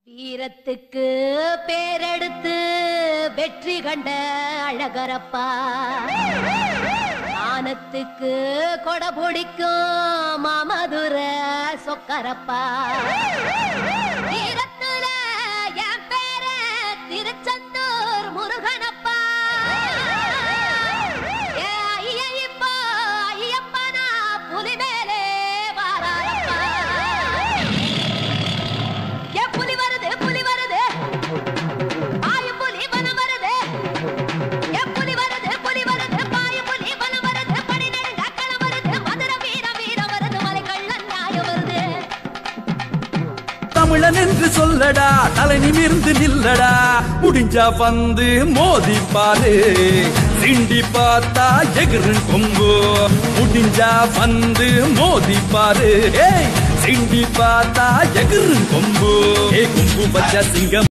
வீரத்துக்கு பேரெடுத்து வெற்றி கண்ட அழகரப்பா ஆனத்துக்கு கொடை பிடிக்கும் மாமதுர சொக்கரப்பா வீரத்துல என் பேரு திருச்செந்தூர் முருகனப்பா ஏ ஐயப்பா ஐயப்பனா புலி மேலே வாராரப்பா ஏ புலி வருது புலி வருது பாயும் புலி வனம் வருது ஏ புலி வருது புலி வருது பாயும் புலி வனம் வருது படி நெடுங்க களம் வருது மதுர வீர வீர வருது மலை கள்ளன் நியாயம் வருது தமிழன் என்று சொல்லடா தலை நிமிர்ந்து நில்லடா முடிஞ்சா வந்து மோதி பாரு சிண்டி பார்த்தா எகிரு கொம்பு முடிஞ்சா வந்து மோதி பாரு ஏய் சிண்டி பார்த்தா எகிரு கொம்பு ஏ கொம்பு பச்ச சிங்கம்